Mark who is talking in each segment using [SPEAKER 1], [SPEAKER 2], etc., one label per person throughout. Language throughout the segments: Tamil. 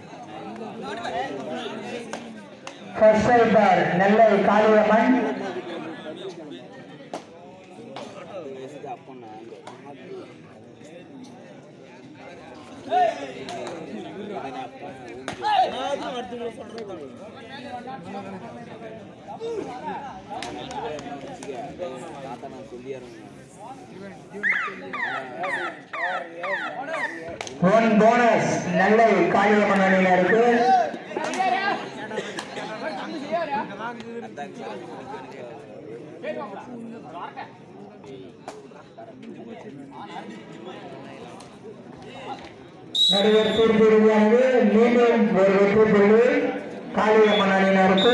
[SPEAKER 1] first raider Nellai Kaliamman one bonus Nellai Kaliamman அணியினருக்கு நடுவர் தீர்ப்பு இறுதியானது மீண்டும் ஒரு வெற்றி புள்ளி காளியம்மன் அணியினருக்கு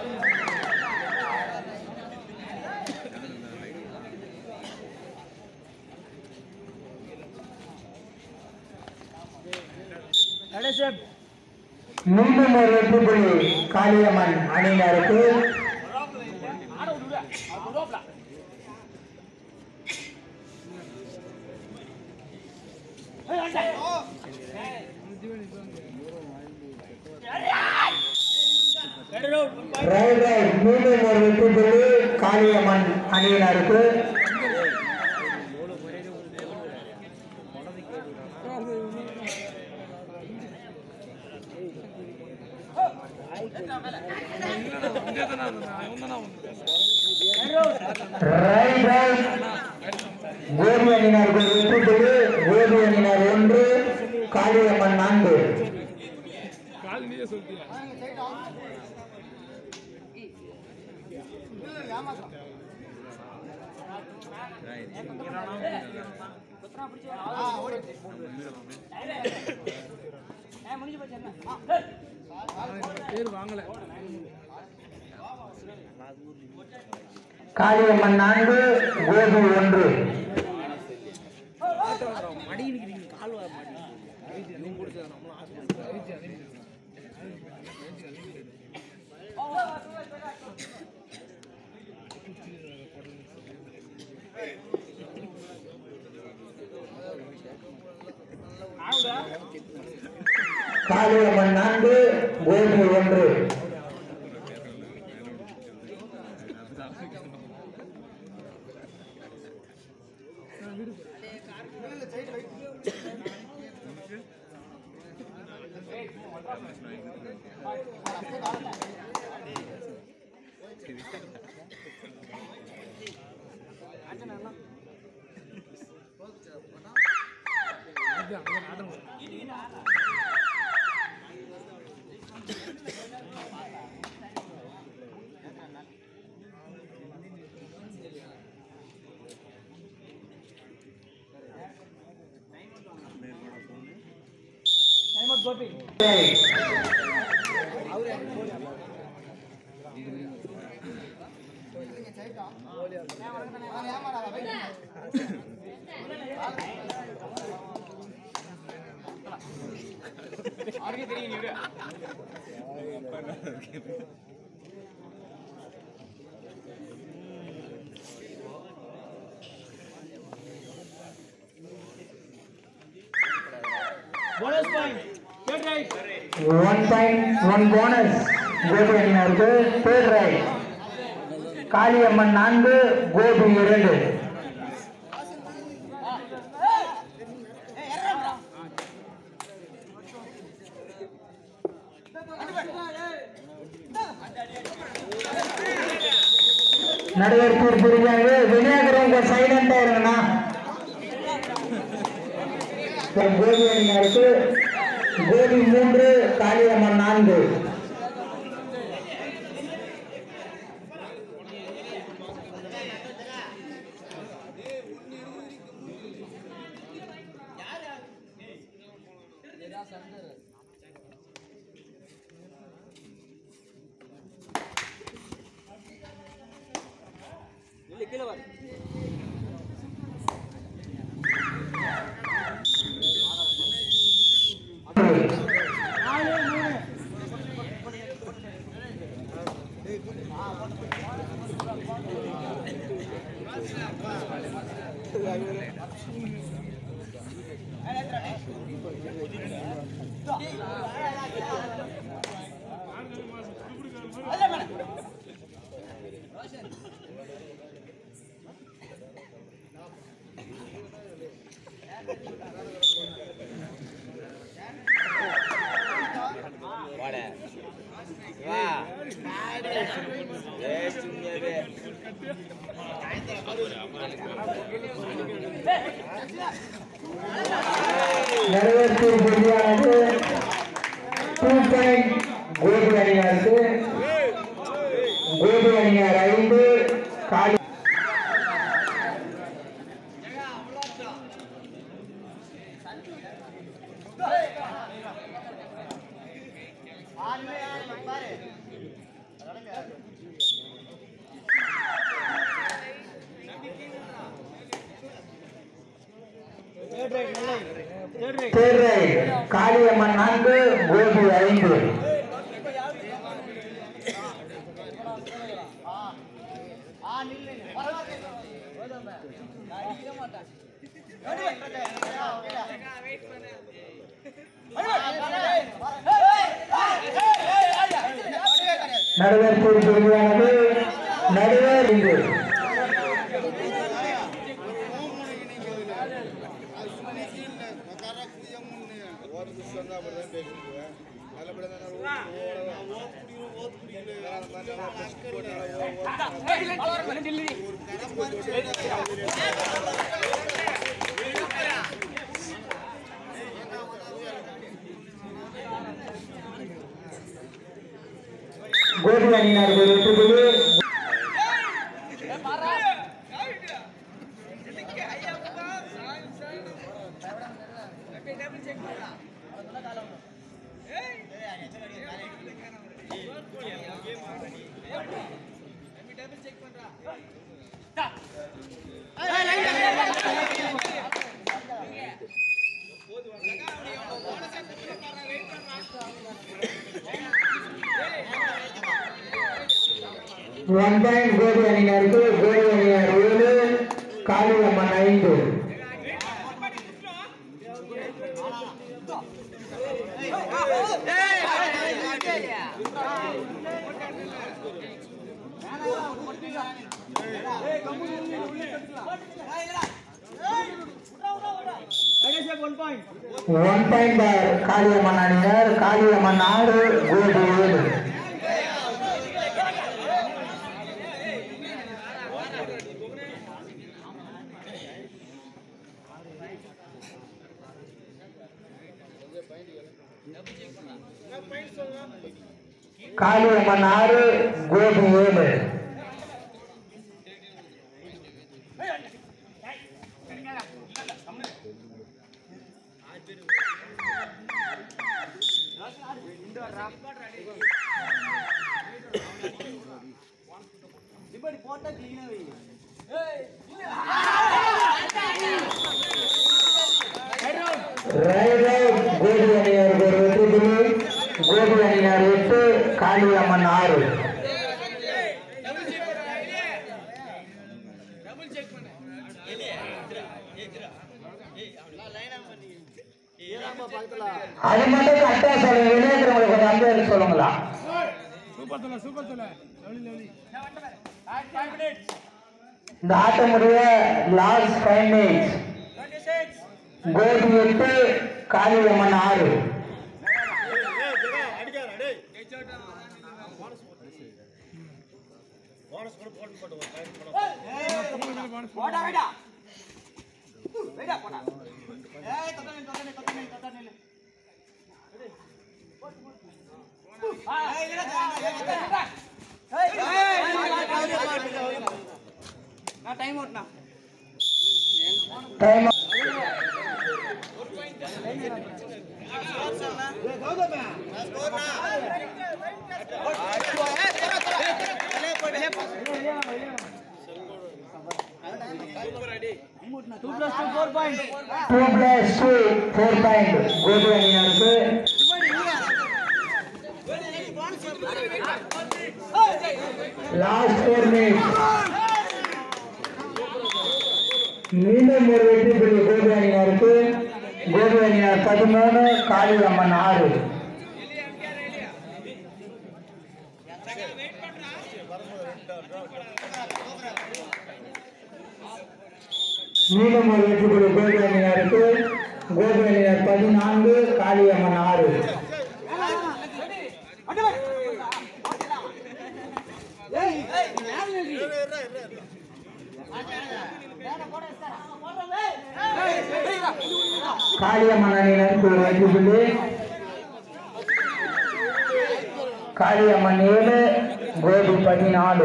[SPEAKER 1] மீண்டும் ஒரு வெற்றி புள்ளி காளியம்மன் அணியினருக்கு ரைட் ரைட் மீண்டும் ஒரு வெற்றி புள்ளி காளியம்மன் அணியினருக்கு ரைட் ரைட் கோபி அணியினருக்கு ஒரு வெற்றி புள்ளி கோபி அணியினர் ஒன்று காளியம்மன் நான்கு காளியம்மன் நான்கு கோபி ஒன்று காளியம்மன் நான்கு கோபி ஒன்று one point one bonus Gopi அணியினருக்கு தேர்ட் ரைட் காளியம்மன் நான்கு கோபி இரண்டு நடுவர் தீர்ப்பு இருக்காங்க விநாயகர் உங்க சைலண்டா இருங்கண்ணா கோபி அணியினருக்கு கோபி மூன்று காளியம்மன் நான்கு
[SPEAKER 2] வாடா வா ஏய் சும்மாவே
[SPEAKER 1] நிறைவேற்றி புள்ளியானது டூ பாயிண்ட் கோபி அணியாருக்கு கோபி அணியார் ஐந்து காலி தேர்ரை காளியம்மன் நான்கு கோபி ஐந்து நடுவர் புள்ளியானது நடுவர் இங்கு கோபி அணியினர் ஒரு வெற்றி புள்ளி ஒன் பாயிண்ட் கோபி அணியினருக்கு கோபி அணியினர் ஏழு காளியம்மன் ஐந்து ஒன் பாயிண்ட் பார் காளியம்மன் அணியினர் காளியம்மன் ஆறு கோபி ஏழு காளியம்மன் ஆறு கோபி ஏழு ரைட் அவுட் கோபி அணியினருக்கு ஒரு வெற்றி புள்ளி கோபி அணியினர் எட்டு காளியம்மன் ஆறு அது மட்டும் கரெக்டா சொல்லுங்க விளையாடுறவங்களுக்கு கொஞ்சம் அங்கே சொல்லுங்களா இந்த ஆட்டமுடைய லாஸ்ட் ஃபைவ் மினிட்ஸ் கோபி எட்டு காளியம்மன் ஆறு
[SPEAKER 3] டைம் ஓட்டுனா
[SPEAKER 1] time
[SPEAKER 3] two plus two four point
[SPEAKER 1] two plus two four point Gopi அணியினருக்கு லாஸ்ட் ஃபோர் மினிட்ஸ் மீண்டும் ஒரு வெற்றி புள்ளி கோபி அணியினருக்கு கோபி அணியினர் பதிமூணு காளியம்மன் ஆறு மீண்டும் ஒரு வெற்றி குழு கோபி அணியினருக்கு கோபி அணியினர் பதினான்கு காளியம்மன் ஆறு காளியம்மன் அணியினருக்கு ஒரு வெற்றி புள்ளி காளியம்மன் ஏழு கோபி பதினாலு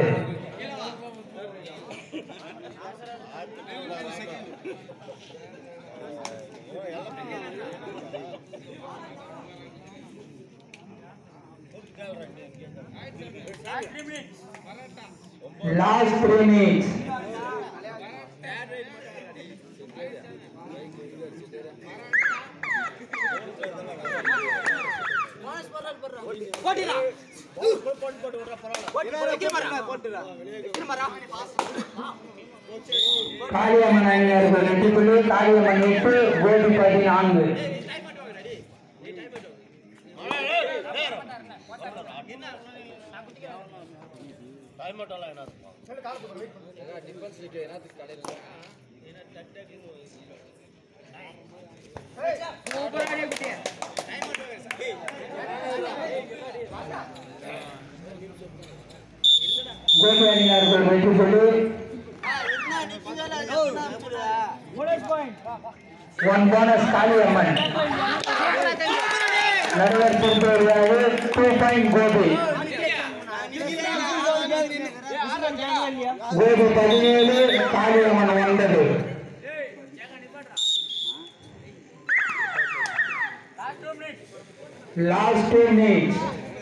[SPEAKER 1] லாஸ்ட் த்ரீ மினிட்ஸ்
[SPEAKER 3] போட்டுடா போட்டுடா
[SPEAKER 1] காளியம்மன் அணியினருக்கு ஒரு வெற்றி புள்ளி காளியம்மன் எட்டு கோபி பதினான்கு கோபி அணியினருக்கு ஒரு வெற்றி புள்ளி
[SPEAKER 3] bonus point
[SPEAKER 1] one bonus Kaliamman நடுவர் திருப்பதியாவது டூ பாயிண்ட் கோபி கோபி பதினேழு காளியம்மன் ஒன்பது லாஸ்ட் டூ மினிட்ஸ்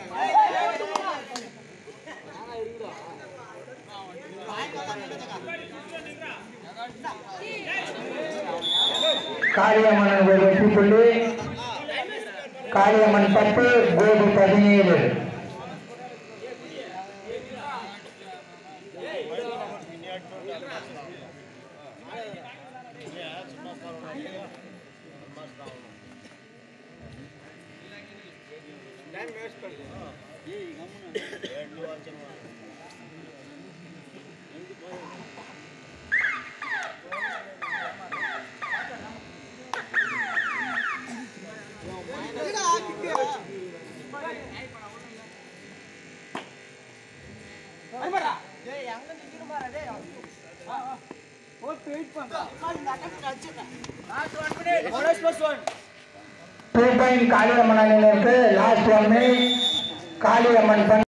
[SPEAKER 1] காளியம்மன் ஒரு வெற்றி புள்ளி காளியம்மன் பத்து கோபி பதினேழு
[SPEAKER 3] bonus plus one
[SPEAKER 1] two point Kaliamman அணியினருக்கு லாஸ்ட் ஒன் மினிட் காளியம்மன்